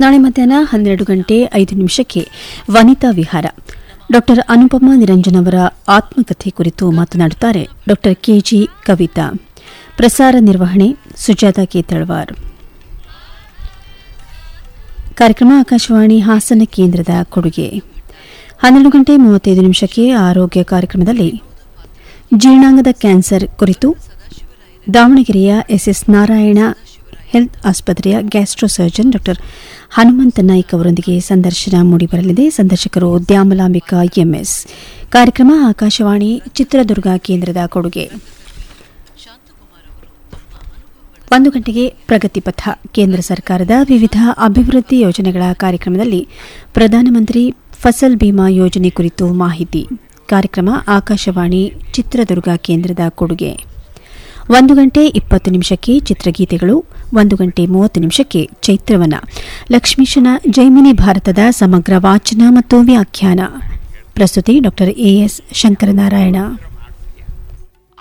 ನಾಳೆ ಮಧ್ಯಾಹ್ನ ಹನ್ನೆರಡು ಗಂಟೆ ಐದು ನಿಮಿಷಕ್ಕೆ ವನಿತಾ ವಿಹಾರ ಡಾಕ್ಟರ್ ಅನುಪಮ ನಿರಂಜನ್ ಅವರ ಆತ್ಮಕಥೆ ಕುರಿತು ಮಾತನಾಡುತ್ತಾರೆ ಡಾಕ್ಟರ್ ಕೆಜಿ ಕವಿತಾ ಪ್ರಸಾರ ನಿರ್ವಹಣೆ ಸುಜಾತ ಕೆ ತಳವಾರ್ ಕಾರ್ಯಕ್ರಮ ಆಕಾಶವಾಣಿ ಹಾಸನ ಕೇಂದ್ರದ ಕೊಡುಗೆ ಹನ್ನೆರಡು ಗಂಟೆ ಮೂವತ್ತೈದು ನಿಮಿಷಕ್ಕೆ ಆರೋಗ್ಯ ಕಾರ್ಯಕ್ರಮದಲ್ಲಿ ಜೀರ್ಣಾಂಗದ ಕ್ಯಾನ್ಸರ್ ಕುರಿತು ದಾವಣಗೆರೆಯ ಎಸ್ಎಸ್ ನಾರಾಯಣ ಹೆಲ್ತ್ ಆಸ್ಪತ್ರೆಯ gastro surgeon doctor Hanumantha Naik ಅವರೊಂದಿಗೆ ಸಂದರ್ಶನ ಮೂಡಿಬರಲಿದೆ ಸಂದರ್ಶಕರು ದ್ಯಾಮಲಾಂಬಿಕಾ ಎಂಎಸ್ ಕಾರ್ಯಕ್ರಮ ಆಕಾಶವಾಣಿ ಚಿತ್ರದುರ್ಗ ಕೇಂದ್ರದ ಕೊಡುಗೆ ಒಂದು ಗಂಟೆಗೆ ಪ್ರಗತಿ ಪಥ ಕೇಂದ್ರ ಸರ್ಕಾರದ ವಿವಿಧ ಅಭಿವೃದ್ಧಿ ಯೋಜನೆಗಳ ಕಾರ್ಯಕ್ರಮದಲ್ಲಿ ಪ್ರಧಾನಮಂತ್ರಿ ಫಸಲ್ ಬಿಮಾ ಯೋಜನೆ ಕುರಿತು ಮಾಹಿತಿ ಕಾರ್ಯಕ್ರಮ ಆಕಾಶವಾಣಿ ಚಿತ್ರದುರ್ಗ ಕೇಂದ್ರದ ಕೊಡುಗೆ ಒಂದು ಗಂಟೆ ಇಪ್ಪತ್ತು ನಿಮಿಷಕ್ಕೆ ಚಿತ್ರಗೀತೆಗಳು ಒಂದು ಗಂಟೆ ಮೂವತ್ತು ನಿಮಿಷಕ್ಕೆ ಚೈತ್ರವನ ಲಕ್ಷ್ಮೀಶನ ಜೈಮಿನಿ ಭಾರತದ ಸಮಗ್ರ ವಾಚನ ಮತ್ತು ವ್ಯಾಖ್ಯಾನ ಪ್ರಸ್ತುತಿ ಡಾ ಎಎಸ್ ಶಂಕರನಾರಾಯಣ